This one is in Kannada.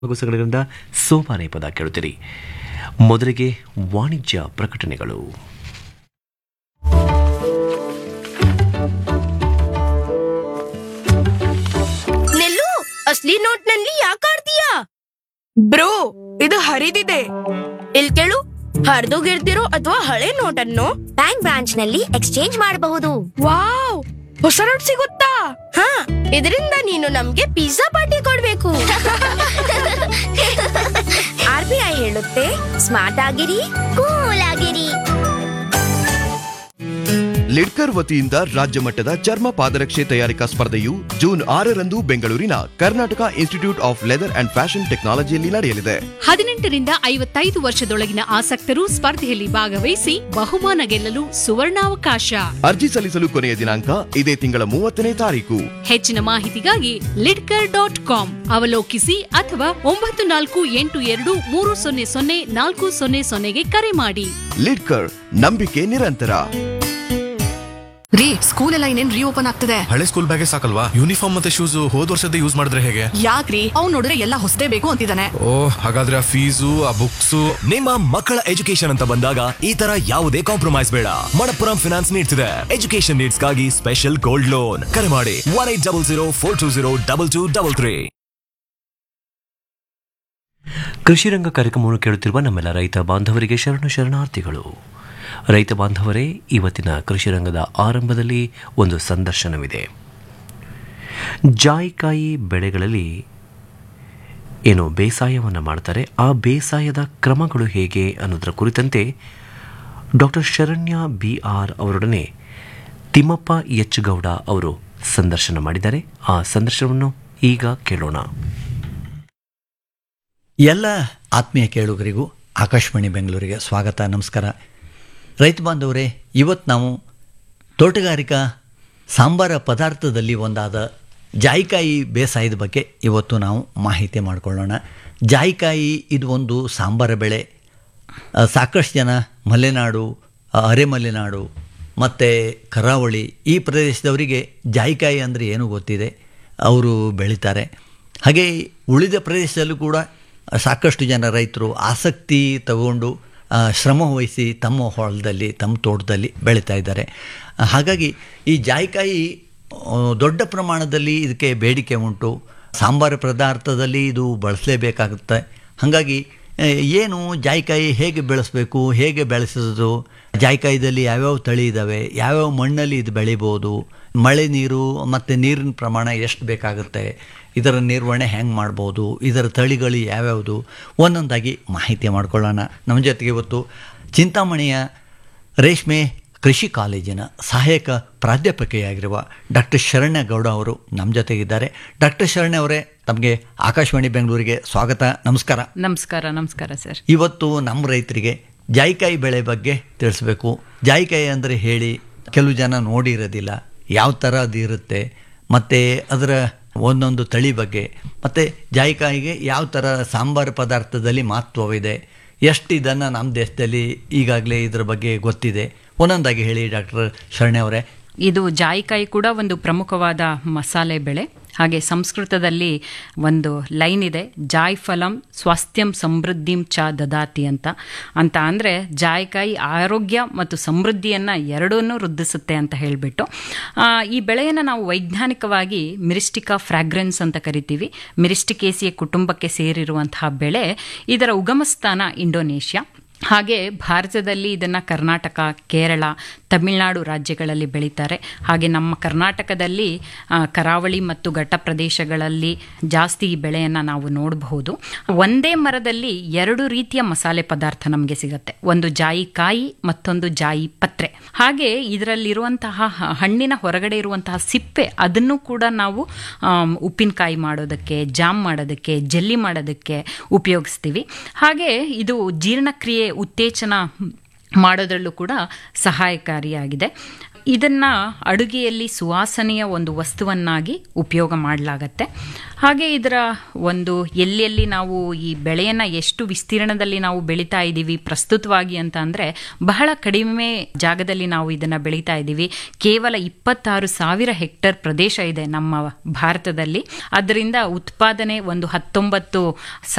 ಮಗುಸಗಳಿಂದ ಸೋಪಾನೆ ಪದ ಕೇಳುತ್ತೀರಿ ಮೊದಲಿಗೆ ವಾಣಿಜ್ಯ ಪ್ರಕಟಣೆಗಳು ನೆಲ್ಲು ಅಸ್ಲಿ ನೋಟ್ ನಲ್ಲಿ ಯಾಕೆ ಆಡ್ತೀಯಾ ಬ್ರೋ ಇದು ಹರಿದಿದೆ ಇಲ್ ಕೇಳು ಹರಿದೋಗಿರ್ದಿರೋ ಅಥವಾ ಹಳೆ ನೋಟ್ ಅನ್ನು ಬ್ಯಾಂಕ್ ಬ್ರಾಂಚ್ ನಲ್ಲಿ ಎಕ್ಸ್ಚೇಂಜ್ ಮಾಡಬಹುದು ವಾವ್ ಹೊಸ ನೋಟ್ ಸಿಗುತ್ತಾ ಹಾ ಇದರಿಂದ ನೀನು ನಮ್ಗೆ ಪಿಜ್ಜಾ ಪಾರ್ಟಿ ಕೊಡ್ಬೇಕು ಆರ್ ಬಿ ಐ ಹೇಳುತ್ತೆ ಸ್ಮಾರ್ಟ್ ಆಗಿರಿ ಕೂಲ್ ಆಗಿರಿ ಲಿಡ್ಕರ್ ವತಿಯಿಂದ ರಾಜ್ಯ ಮಟ್ಟದ ಚರ್ಮ ಪಾದರಕ್ಷೆ ತಯಾರಿಕಾ ಸ್ಪರ್ಧೆಯು ಜೂನ್ ಆರರಂದು ಬೆಂಗಳೂರಿನ Karnataka institute of leather and fashion ಟೆಕ್ನಾಲಜಿಯಲ್ಲಿ ನಡೆಯಲಿದೆ ಹದಿನೆಂಟರಿಂದ ಐವತ್ತೈದು ವರ್ಷದೊಳಗಿನ ಆಸಕ್ತರು ಸ್ಪರ್ಧೆಯಲ್ಲಿ ಭಾಗವಹಿಸಿ ಬಹುಮಾನ ಗೆಲ್ಲಲು ಸುವರ್ಣಾವಕಾಶ ಅರ್ಜಿ ಸಲ್ಲಿಸಲು ಕೊನೆಯ ದಿನಾಂಕ ಇದೇ ತಿಂಗಳ ಮೂವತ್ತನೇ ತಾರೀಕು ಹೆಚ್ಚಿನ ಮಾಹಿತಿಗಾಗಿ ಲಿಡ್ಕರ್ ಡಾಟ್ ಕಾಮ್ ಅವಲೋಕಿಸಿ ಅಥವಾ ಒಂಬತ್ತು ನಾಲ್ಕು ಎಂಟು ಎರಡು ಮೂರು ಸೊನ್ನೆ ಸೊನ್ನೆ ನಾಲ್ಕು ಸೊನ್ನೆ ಸೊನ್ನೆಗೆ ಕರೆ ಮಾಡಿ ಲಿಡ್ಕರ್ ನಂಬಿಕೆ ನಿರಂತರ ರೀ ಸ್ಕೂಲ್ ಎಲ್ಲ ಇನ್ನೇನ್ ರೀಓಪನ್ ಆಗ್ತದೆ ಹಳೆ ಸ್ಕೂಲ್ ಬ್ಯಾಗೇ ಸಾಕಲ್ವಾ ಯೂನಿಫಾರ್ಮ್ ಮತ್ತೆ ಶೂಸ್ ಹೋದ್ ವರ್ಷದ ಯೂಸ್ ಮಾಡಿದ್ರೆ ಹೇಗೆ ಯಾಕ್ರಿ ಅವ್ನ್ ನೋಡಿದ್ರೆ ಎಲ್ಲ ಹೊಸದೇ ಬೇಕು ಅಂತಿದ್ದಾನೆ ಓ ಹಾಗಾದ್ರೆ ಆ ಫೀಸು ಆ ಬುಕ್ಸು ನಿಮ್ಮ ಮಕ್ಕಳ ಎಜುಕೇಶನ್ ಅಂತ ಬಂದಾಗ ಈ ತರ ಯಾವುದೇ ಕಾಂಪ್ರಮೈಸ್ ಬೇಡ ಮಣಪ್ಪುರಂ ಫಿನಾನ್ಸ್ ನೀಡ್ತಿದೆ ಎಜುಕೇಶನ್ ನೀಡ್ಸ್ಗಾಗಿ ಸ್ಪೆಷಲ್ ಗೋಲ್ಡ್ ಲೋನ್ ಕರೆ ಮಾಡಿ one eight double zero four two zero double two double three ಕೃಷಿ ರಂಗ ಕಾರ್ಯಕ್ರಮವನ್ನು ಕೇಳುತ್ತಿರುವ ನಮ್ಮೆಲ್ಲ ರೈತ ಬಾಂಧವರಿಗೆ ಶರಣ ಶರಣಾರ್ಥಿಗಳು ರೈತ ಬಾಂಧವರೇ ಇವತ್ತಿನ ಕೃಷಿ ರಂಗದ ಆರಂಭದಲ್ಲಿ ಒಂದು ಸಂದರ್ಶನವಿದೆ ಜಾಯಿಕಾಯಿ ಬೆಳೆಗಳಲ್ಲಿ ಏನು ಬೇಸಾಯವನ್ನು ಮಾಡ್ತಾರೆ ಆ ಬೇಸಾಯದ ಕ್ರಮಗಳು ಹೇಗೆ ಅನ್ನೋದರ ಕುರಿತಂತೆ ಡಾಕ್ಟರ್ ಶರಣ್ಯ ಬಿ ಆರ್ ಅವರೊಡನೆ ತಿಮ್ಮಪ್ಪ ಎಚ್ ಗೌಡ ಅವರು ಸಂದರ್ಶನ ಮಾಡಿದ್ದಾರೆ ಆ ಸಂದರ್ಶನವನ್ನು ಈಗ ಕೇಳೋಣ ಎಲ್ಲ ಆತ್ಮೀಯ ಕೇಳುಗರಿಗೂ ಆಕಾಶವಾಣಿ ಬೆಂಗಳೂರಿಗೆ ಸ್ವಾಗತ ನಮಸ್ಕಾರ ರೈತ ಬಾಂಧವರೇ ಇವತ್ತು ನಾವು ತೋಟಗಾರಿಕಾ ಸಾಂಬಾರ ಪದಾರ್ಥದಲ್ಲಿ ಒಂದಾದ ಜಾಯಿಕಾಯಿ ಬೇಸಾಯದ ಬಗ್ಗೆ ಇವತ್ತು ನಾವು ಮಾಹಿತಿ ಮಾಡಿಕೊಳ್ಳೋಣ ಜಾಯಿಕಾಯಿ ಇದು ಒಂದು ಸಾಂಬಾರ ಬೆಳೆ ಆ, ಸಾಕಷ್ಟು ಜನ ಮಲೆನಾಡು ಆ, ಅರೆಮಲೆನಾಡು ಮತ್ತು ಕರಾವಳಿ ಈ ಪ್ರದೇಶದವರಿಗೆ ಜಾಯಿಕಾಯಿ ಅಂದರೆ ಏನು ಗೊತ್ತಿದೆ ಅವರು ಬೆಳೀತಾರೆ ಹಾಗೆ ಉಳಿದ ಪ್ರದೇಶದಲ್ಲೂ ಕೂಡ ಸಾಕಷ್ಟು ಜನ ರೈತರು ಆಸಕ್ತಿ ತಗೊಂಡು ಆ, ಶ್ರಮ ವಹಿಸಿ ತಮ್ಮ ಹೊಲದಲ್ಲಿ ತಮ್ಮ ತೋಟದಲ್ಲಿ ಬೆಳೀತಾ ಇದ್ದಾರೆ ಆ, ಹಾಗಾಗಿ ಈ ಜಾಯಿಕಾಯಿ ಆ, ದೊಡ್ಡ ಪ್ರಮಾಣದಲ್ಲಿ ಇದಕ್ಕೆ ಬೇಡಿಕೆ ಉಂಟು ಸಾಂಬಾರು ಪದಾರ್ಥದಲ್ಲಿ ಇದು ಬಳಸಲೇಬೇಕಾಗುತ್ತೆ ಹಾಗಾಗಿ ಆ, ಏನು ಜಾಯಿಕಾಯಿ ಹೇಗೆ ಬೆಳೆಸಬೇಕು ಹೇಗೆ ಬೆಳೆಸೋದು ಜಾಯಿಕಾಯಿದಲ್ಲಿ ಯಾವ್ಯಾವ ತಳಿ ಇದ್ದಾವೆ ಯಾವ್ಯಾವ ಮಣ್ಣಲ್ಲಿ ಇದು ಬೆಳಿಬೋದು ಮಳೆ ನೀರು ಮತ್ತು ನೀರಿನ ಪ್ರಮಾಣ ಎಷ್ಟು ಬೇಕಾಗುತ್ತೆ ಇದರ ನಿರ್ವಹಣೆ ಹೆಂಗೆ ಮಾಡ್ಬೋದು ಇದರ ತಳಿಗಳು ಯಾವ್ಯಾವುದು ಒಂದೊಂದಾಗಿ ಮಾಹಿತಿ ಮಾಡ್ಕೊಳ್ಳೋಣ ನಮ್ಮ ಜೊತೆಗೆ ಇವತ್ತು ಚಿಂತಾಮಣಿಯ ರೇಷ್ಮೆ ಕೃಷಿ ಕಾಲೇಜಿನ ಸಹಾಯಕ ಪ್ರಾಧ್ಯಾಪಕಿಯಾಗಿರುವ ಡಾಕ್ಟರ್ ಶರಣ್ಯ ಗೌಡ ಅವರು ನಮ್ಮ ಜೊತೆಗಿದ್ದಾರೆ ಡಾಕ್ಟರ್ ಶರಣ್ಯ ಅವರೇ ತಮಗೆ ಆಕಾಶವಾಣಿ ಬೆಂಗಳೂರಿಗೆ ಸ್ವಾಗತ ನಮಸ್ಕಾರ ನಮಸ್ಕಾರ ನಮಸ್ಕಾರ ಸರ್ ಇವತ್ತು ನಮ್ಮ ರೈತರಿಗೆ ಜಾಯಿಕಾಯಿ ಬೆಳೆ ಬಗ್ಗೆ ತಿಳಿಸ್ಬೇಕು ಜಾಯಿಕಾಯಿ ಅಂದರೆ ಹೇಳಿ ಕೆಲವು ಜನ ನೋಡಿರೋದಿಲ್ಲ ಯಾವ ಥರ ಅದು ಇರುತ್ತೆ ಮತ್ತು ಅದರ ಒಂದೊಂದು ತಳಿ ಬಗ್ಗೆ ಮತ್ತು ಜಾಯಿಕಾಯಿಗೆ ಯಾವ ಥರ ಸಾಂಬಾರು ಪದಾರ್ಥದಲ್ಲಿ ಮಹತ್ವವಿದೆ ಎಷ್ಟು ಇದನ್ನು ನಮ್ಮ ದೇಶದಲ್ಲಿ ಈಗಾಗಲೇ ಇದ್ರ ಬಗ್ಗೆ ಗೊತ್ತಿದೆ ಒಂದೊಂದಾಗಿ ಹೇಳಿ ಡಾಕ್ಟರ್ ಶರಣ್ಯ ಅವರೇ ಇದು ಜಾಯಿಕಾಯಿ ಕೂಡ ಒಂದು ಪ್ರಮುಖವಾದ ಮಸಾಲೆ ಬೆಳೆ ಹಾಗೆ ಸಂಸ್ಕೃತದಲ್ಲಿ ಒಂದು ಲೈನ್ ಇದೆ ಜಾಯ್ ಫಲಂ ಸ್ವಾಸ್ಥ್ಯಂ ಸಮೃದ್ಧಿಂ ಚ ದದಾತಿ ಅಂತ ಅಂತ ಅಂದರೆ ಜಾಯಿಕಾಯಿ ಆರೋಗ್ಯ ಮತ್ತು ಸಮೃದ್ಧಿಯನ್ನು ಎರಡನ್ನೂ ವೃದ್ಧಿಸುತ್ತೆ ಅಂತ ಹೇಳಿಬಿಟ್ಟು ಈ ಬೆಳೆಯನ್ನು ನಾವು ವೈಜ್ಞಾನಿಕವಾಗಿ ಮಿರಿಸ್ಟಿಕಾ ಫ್ರಾಗ್ರೆನ್ಸ್ ಅಂತ ಕರಿತೀವಿ ಮಿರಿಸ್ಟಿಕೇಸಿಯ ಕುಟುಂಬಕ್ಕೆ ಸೇರಿರುವಂತಹ ಬೆಳೆ ಇದರ ಉಗಮ ಸ್ಥಾನ ಇಂಡೋನೇಷ್ಯಾ ಹಾಗೆ ಭಾರತದಲ್ಲಿ ಇದನ್ನು ಕರ್ನಾಟಕ ಕೇರಳ ತಮಿಳುನಾಡು ರಾಜ್ಯಗಳಲ್ಲಿ ಬೆಳೀತಾರೆ ಹಾಗೆ ನಮ್ಮ ಕರ್ನಾಟಕದಲ್ಲಿ ಆ, ಕರಾವಳಿ ಮತ್ತು ಘಟ್ಟ ಪ್ರದೇಶಗಳಲ್ಲಿ ಜಾಸ್ತಿ ಈ ಬೆಳೆಯನ್ನು ನಾವು ನೋಡಬಹುದು ಒಂದೇ ಮರದಲ್ಲಿ ಎರಡು ರೀತಿಯ ಮಸಾಲೆ ಪದಾರ್ಥ ನಮಗೆ ಸಿಗುತ್ತೆ ಒಂದು ಜಾಯಿ ಕಾಯಿ ಮತ್ತೊಂದು ಜಾಯಿ ಪತ್ರೆ ಹಾಗೆ ಇದರಲ್ಲಿರುವಂತಹ ಹ- ಹಣ್ಣಿನ ಹೊರಗಡೆ ಇರುವಂತಹ ಸಿಪ್ಪೆ ಅದನ್ನು ಕೂಡ ನಾವು ಆಮ್, ಉಪ್ಪಿನಕಾಯಿ ಮಾಡೋದಕ್ಕೆ ಜಾಮ್ ಮಾಡೋದಕ್ಕೆ ಜೆಲ್ಲಿ ಮಾಡೋದಕ್ಕೆ ಉಪಯೋಗಿಸ್ತೀವಿ ಹಾಗೆ ಇದು ಜೀರ್ಣಕ್ರಿಯೆ ಉತ್ತೇಜನ ಮಾಡೋದ್ರಲ್ಲೂ ಕೂಡ ಸಹಾಯಕಾರಿಯಾಗಿದೆ ಇದನ್ನ ಅಡುಗೆಯಲ್ಲಿ ಸುವಾಸನೆಯ ಒಂದು ವಸ್ತುವನ್ನಾಗಿ ಉಪಯೋಗ ಮಾಡಲಾಗತ್ತೆ ಹಾಗೆ ಇದರ ಒಂದು ಎಲ್ಲೆಲ್ಲಿ ನಾವು ಈ ಬೆಳೆಯನ್ನ ಎಷ್ಟು ವಿಸ್ತೀರ್ಣದಲ್ಲಿ ನಾವು ಬೆಳೀತಾ ಇದ್ದೀವಿ ಪ್ರಸ್ತುತವಾಗಿ ಅಂತ ಅಂದ್ರೆ ಬಹಳ ಕಡಿಮೆ ಜಾಗದಲ್ಲಿ ನಾವು ಇದನ್ನ ಬೆಳೀತಾ ಇದ್ದೀವಿ ಕೇವಲ ಇಪ್ಪತ್ತಾರು ಸಾವಿರ ಹೆಕ್ಟರ್ ಪ್ರದೇಶ ಇದೆ ನಮ್ಮ ಭಾರತದಲ್ಲಿ ಅದರಿಂದ ಉತ್ಪಾದನೆ ಒಂದು ಹತ್ತೊಂಬತ್ತು